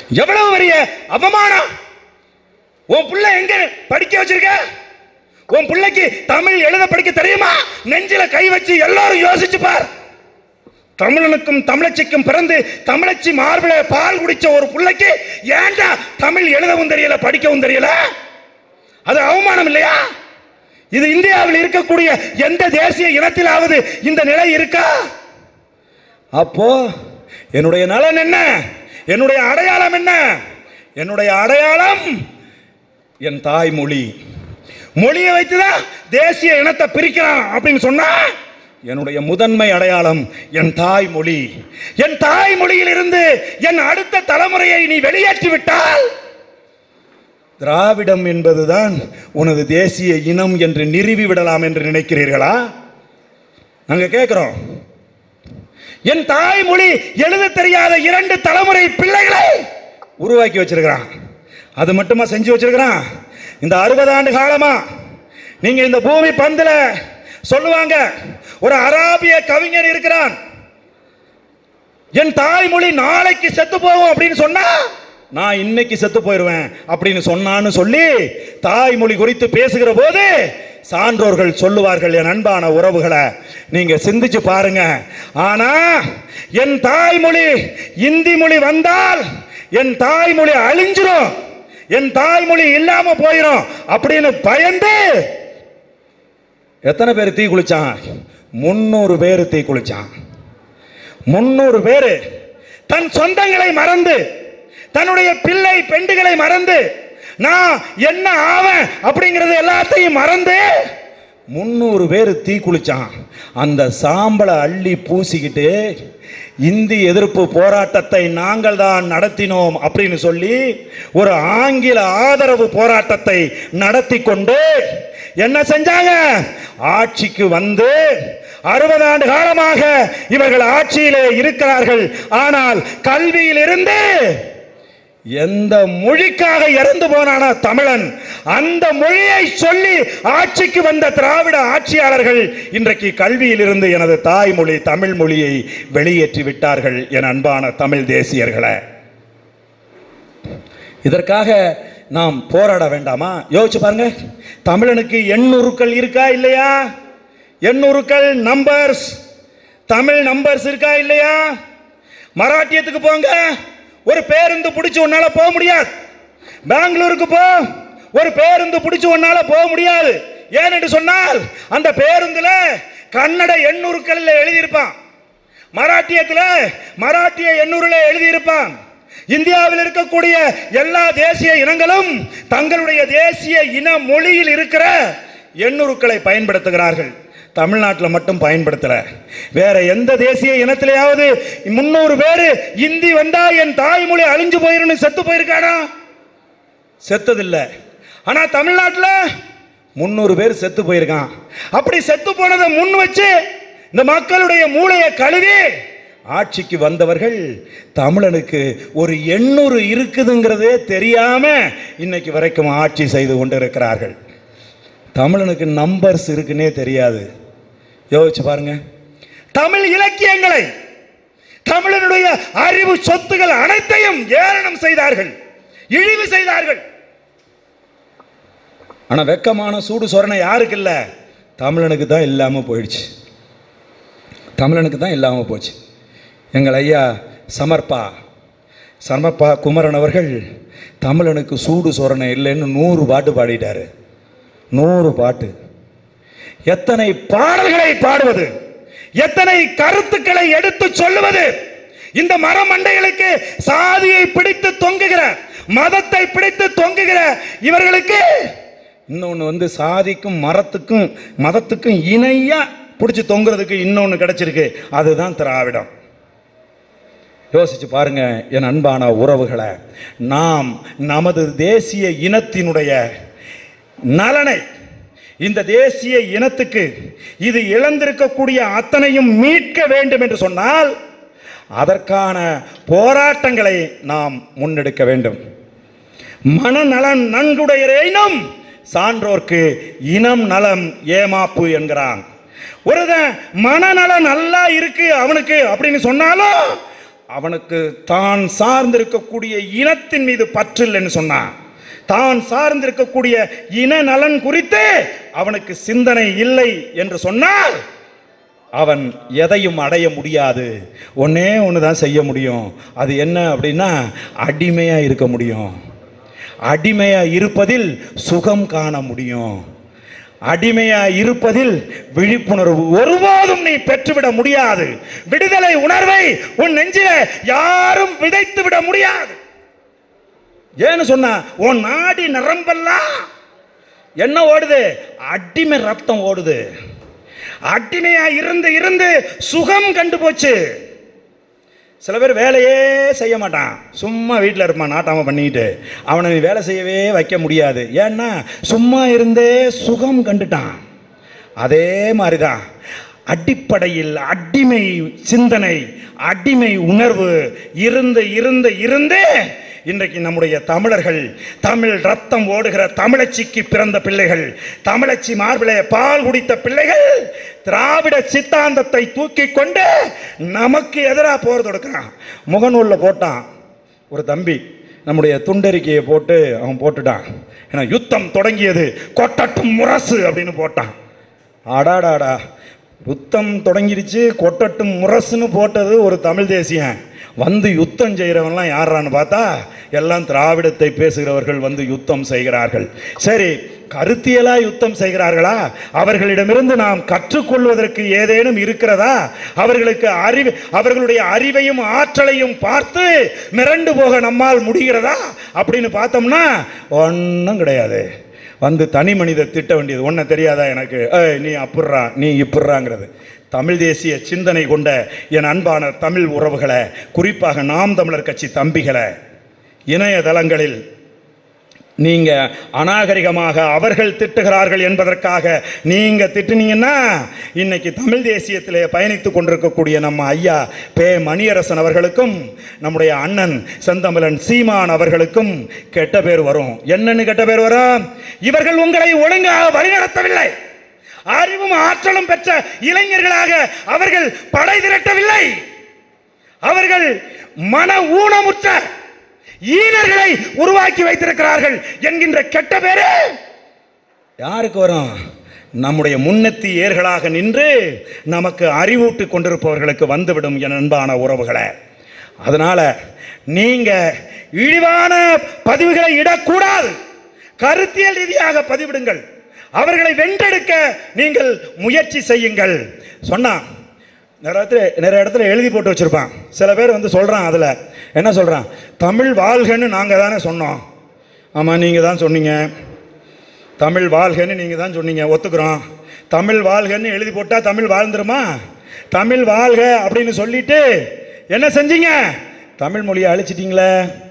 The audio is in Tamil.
எவ்வளவு பெரிய அவமானம் உன் புள்ள எங்க படிக்க வச்சிருக்க உன் பிள்ளைக்கு தமிழ் எழுத படிக்க தெரியுமா நெஞ்சில கை வச்சு எல்லாரும் யோசிச்சு பார் தமிழனுக்கும் தமிழச்சிக்கும் பிறந்து தமிழச்சி மார்பில பால் குடிச்ச ஒரு பிள்ளைக்கு ஏன்டா தமிழ் எழுதவும் தெரியல படிக்கவும் தெரியல அது அவமானம் இல்லையா இது இந்தியாவில் இருக்கக்கூடிய எந்த தேசிய இனத்திலாவது இந்த நிலை இருக்கா அப்போ என்னுடைய நலன் என்ன என்னுடைய அடையாளம் என்ன என்னுடைய அடையாளம் என் தாய்மொழி மொழியை வைத்துதான் தேசிய இனத்தை பிரிக்கிறான் அப்படின்னு சொன்னா என்னுடைய முதன்மை அடையாளம் என் தாய்மொழி என் தாய்மொழியில் இருந்து என் அடுத்த தலைமுறையை நீ வெளியேற்றி விட்டால் திராவிடம் என்பதுதான் உனது தேசிய இனம் என்று நிறுவி விடலாம் என்று நினைக்கிறீர்களா நாங்க கேட்கிறோம் என் தாய்மொழி எழுத தெரியாத இரண்டு தலைமுறை பிள்ளைகளை உருவாக்கி வச்சிருக்கிறான் அது மட்டுமா செஞ்சு வச்சிருக்கிறான் இந்த அறுபது ஆண்டு காலமா நீங்க இந்த பூமி பந்துல சொல்லுவாங்க ஒரு அராபிய கவிஞர் இருக்கிறான் என் தாய்மொழி நாளைக்கு செத்து போகும் அப்படின்னு சொன்னா நான் இன்னைக்கு செத்து போயிடுவேன் அப்படின்னு சொன்னான்னு சொல்லி தாய்மொழி குறித்து பேசுகிற போது சான்றோர்கள் சொல்லுவார்கள் என் அன்பான உறவுகளை நீங்க சிந்திச்சு பாருங்க ஆனா என் தாய்மொழி இந்தி மொழி வந்தால் என் தாய்மொழி அழிஞ்சிரும் என் தாய்மொழி இல்லாம போயிடும் அப்படின்னு பயந்து எத்தனை பேர் தீ குளிச்சான் முன்னூறு பேர் தீ குளிச்சான் முன்னூறு பேரு தன் சொந்தங்களை மறந்து தன்னுடைய பிள்ளை பெண்டுகளை மறந்து நான் என்ன ஆவேன் அப்படிங்கறது எல்லாத்தையும் மறந்து முன்னூறு பேர் தீ குளிச்சான் அந்த சாம்பலை அள்ளி பூசிக்கிட்டு இந்தி எதிர்ப்பு போராட்டத்தை நாங்கள் தான் நடத்தினோம் அப்படின்னு சொல்லி ஒரு ஆங்கில ஆதரவு போராட்டத்தை நடத்தி கொண்டு என்ன செஞ்சாங்க ஆட்சிக்கு வந்து அறுபது ஆண்டு காலமாக இவர்கள் ஆட்சியிலே இருக்கிறார்கள் ஆனால் கல்வியிலிருந்து எந்த மொழிக்காக இறந்து போனானா தமிழன் அந்த மொழியை சொல்லி ஆட்சிக்கு வந்த திராவிட ஆட்சியாளர்கள் இன்றைக்கு கல்வியிலிருந்து எனது தாய்மொழி தமிழ் மொழியை வெளியேற்றி விட்டார்கள் என் அன்பான தமிழ் தேசியர்களை இதற்காக நாம் போராட வேண்டாமா யோசிச்சு பாருங்க தமிழனுக்கு எண்ணூறுக்கள் இருக்கா இல்லையா எண்ணூறுக்கள் நம்பர்ஸ் தமிழ் நம்பர்ஸ் இருக்கா இல்லையா மராட்டியத்துக்கு போங்க ஒரு பேருந்து பிடிச்சு உன்னால போக முடியாது பெங்களூருக்கு போ ஒரு பேருந்து பிடிச்சு உன்னால போக முடியாது ஏனென்று சொன்னால் அந்த பேருந்துல கன்னட எண்ணூறுக்கல்ல எழுதியிருப்பான் மராட்டியத்தில் மராட்டிய எண்ணூறுல எழுதியிருப்பான் இந்தியாவில் இருக்கக்கூடிய எல்லா தேசிய இனங்களும் தங்களுடைய தேசிய இன மொழியில் இருக்கிற எண்ணூறுக்களை பயன்படுத்துகிறார்கள் தமிழ்நாட்டில் மட்டும் பயன்படுத்தல வேற எந்த தேசிய இனத்திலேயாவது முன்னூறு பேர் இந்தி வந்தா என் தாய்மொழி அழிஞ்சு போயிரும் செத்து போயிருக்கானா செத்ததில்லை ஆனா தமிழ்நாட்டில் முன்னூறு பேர் செத்து போயிருக்கான் அப்படி செத்து போனதை முன் வச்சு இந்த மக்களுடைய மூளையை கழுவி ஆட்சிக்கு வந்தவர்கள் தமிழனுக்கு ஒரு எண்ணூறு இருக்குதுங்கிறதே தெரியாம இன்னைக்கு வரைக்கும் ஆட்சி செய்து கொண்டிருக்கிறார்கள் தமிழனுக்கு நம்பர்ஸ் இருக்குன்னே தெரியாது யோசிச்சு பாருங்க தமிழ் இலக்கியங்களை தமிழனுடைய அறிவு சொத்துகள் அனைத்தையும் ஏளனம் செய்தார்கள் இழிவு செய்தார்கள் ஆனா வெக்கமான சூடு சொரணை யாருக்கு இல்ல தமிழனுக்கு தான் இல்லாம போயிடுச்சு தமிழனுக்கு தான் இல்லாம போச்சு எங்கள் ஐயா சமர்ப்பா சமர்ப்பா குமரன் அவர்கள் தமிழனுக்கு சூடு சொரணை இல்லைன்னு நூறு பாட்டு பாடிட்டாரு நூறு பாட்டு எத்தனை பாடல்களை பாடுவது எத்தனை கருத்துக்களை எடுத்து சொல்லுவது இந்த மரமண்டைகளுக்கு சாதியை பிடித்து தொங்குகிற மதத்தை பிடித்து தொங்குகிற இவர்களுக்கு இன்னொன்று வந்து சாதிக்கும் மரத்துக்கும் மதத்துக்கும் இணையா பிடிச்சி தொங்குறதுக்கு இன்னொன்று கிடைச்சிருக்கு அதுதான் திராவிடம் யோசிச்சு பாருங்க என் அன்பான உறவுகளை நாம் நமது தேசிய இனத்தினுடைய நலனை இந்த தேசிய இனத்துக்கு இது இழந்திருக்கக்கூடிய அத்தனையும் மீட்க வேண்டும் என்று சொன்னால் அதற்கான போராட்டங்களை நாம் முன்னெடுக்க வேண்டும் மனநலன் நன்குடையரேனும் சான்றோர்க்கு இனம் நலம் ஏமாப்பு என்கிறான் ஒருதன் மனநலம் நல்லா இருக்கு அவனுக்கு அப்படின்னு சொன்னாலும் அவனுக்கு தான் சார்ந்திருக்கக்கூடிய இனத்தின் மீது பற்று இல்லைன்னு சொன்னான் தான் சார்ந்திருக்கக்கூடிய இன நலன் குறித்து அவனுக்கு சிந்தனை இல்லை என்று சொன்னால் அவன் எதையும் அடைய முடியாது ஒன்னே ஒன்று தான் செய்ய முடியும் அது என்ன அப்படின்னா அடிமையாக இருக்க முடியும் அடிமையாக இருப்பதில் சுகம் காண முடியும் அடிமையா இருப்பதில் விழிப்புணர்வு ஒருபோதும் நீ பெற்றுவிட முடியாது விடுதலை உணர்வை உன் நெஞ்சில யாரும் விதைத்து விட முடியாது ஏன்னு சொன்னா உன் நாடி நரம்பெல்லாம் என்ன ஓடுது அடிமை ரத்தம் ஓடுது அடிமையா இருந்து இருந்து சுகம் கண்டு போச்சு சில பேர் வேலையே செய்ய மாட்டான் சும்மா வீட்டில் இருப்பான் நாட்டாம பண்ணிக்கிட்டு அவனை நீ வேலை செய்யவே வைக்க முடியாது ஏன்னா சும்மா இருந்தே சுகம் கண்டுட்டான் அதே மாதிரி தான் அடிப்படையில் அடிமை சிந்தனை அடிமை உணர்வு இருந்து இருந்து இருந்து இன்றைக்கு நம்முடைய தமிழர்கள் தமிழ் ரத்தம் ஓடுகிற தமிழச்சிக்கு பிறந்த பிள்ளைகள் தமிழச்சி மார்பிலே பால் குடித்த பிள்ளைகள் திராவிட சித்தாந்தத்தை தூக்கி கொண்டு நமக்கு எதிராக போர் தொடுக்கிறான் முகநூலில் போட்டான் ஒரு தம்பி நம்முடைய துண்டறிக்கையை போட்டு அவன் போட்டுட்டான் ஏன்னா யுத்தம் தொடங்கியது கொட்டட்டும் முரசு அப்படின்னு போட்டான் அடாடாடா யுத்தம் தொடங்கிடுச்சு கொட்டட்டும் முரசுன்னு போட்டது ஒரு தமிழ் தேசியன் வந்து யுத்தம் செய்கிறவன்லாம் யாரான்னு பார்த்தா எல்லாம் திராவிடத்தை பேசுகிறவர்கள் வந்து யுத்தம் செய்கிறார்கள் சரி கருத்தியலா யுத்தம் செய்கிறார்களா அவர்களிடமிருந்து நாம் கற்றுக்கொள்வதற்கு ஏதேனும் இருக்கிறதா அவர்களுக்கு அறிவு அவர்களுடைய அறிவையும் ஆற்றலையும் பார்த்து மிரண்டு போக நம்மால் முடிகிறதா அப்படின்னு பார்த்தோம்னா ஒன்றும் கிடையாது வந்து தனி மனிதர் திட்ட வேண்டியது ஒன்றை தெரியாதா எனக்கு ஏய் நீ அப்புட்றா நீ இப்புட்றாங்கிறது தமிழ் தேசிய சிந்தனை கொண்ட என் அன்பான தமிழ் உறவுகளை குறிப்பாக நாம் தமிழர் கட்சி தம்பிகளை இணையதளங்களில் நீங்க அநாகரிகமாக அவர்கள் திட்டுகிறார்கள் என்பதற்காக நீங்க திட்டுனீங்கன்னா இன்னைக்கு தமிழ் தேசியத்திலே பயணித்துக் கொண்டிருக்கக்கூடிய நம்ம ஐயா பே மணியரசன் அவர்களுக்கும் நம்முடைய அண்ணன் செந்தமிழன் சீமான் அவர்களுக்கும் கெட்ட பேர் வரும் என்னன்னு கெட்ட பேர் வரும் இவர்கள் உங்களை ஒழுங்காக வழிநடத்தவில்லை அறிவும் ஆற்றலும் பெற்ற இளைஞர்களாக அவர்கள் படை திரட்டவில்லை அவர்கள் மன ஊனமுற்ற ஈனர்களை உருவாக்கி வைத்திருக்கிறார்கள் என்கின்ற கெட்ட பேரு யாருக்கு வரும் நம்முடைய முன்னெத்தி ஏர்களாக நின்று நமக்கு அறிவூட்டி கொண்டிருப்பவர்களுக்கு வந்துவிடும் என் அன்பான உறவுகளை அதனால நீங்க இழிவான பதிவுகளை இடக்கூடாது கருத்தியல் ரீதியாக பதிவிடுங்கள் அவர்களை வென்றெடுக்க நீங்கள் முயற்சி செய்யுங்கள் சொன்னான் நிறைய இடத்துல நிறைய இடத்துல எழுதி போட்டு வச்சிருப்பான் சில பேர் வந்து சொல்றான் அதுல என்ன சொல்றான் தமிழ் வாழ்கன்னு நாங்க தானே சொன்னோம் ஆமா நீங்க தான் சொன்னீங்க தமிழ் வாழ்கன்னு நீங்க தான் சொன்னீங்க ஒத்துக்கிறோம் தமிழ் வாழ்கன்னு எழுதி போட்டா தமிழ் வாழ்ந்துருமா தமிழ் வாழ்க அப்படின்னு சொல்லிட்டு என்ன செஞ்சீங்க தமிழ் மொழியை அழிச்சிட்டீங்களே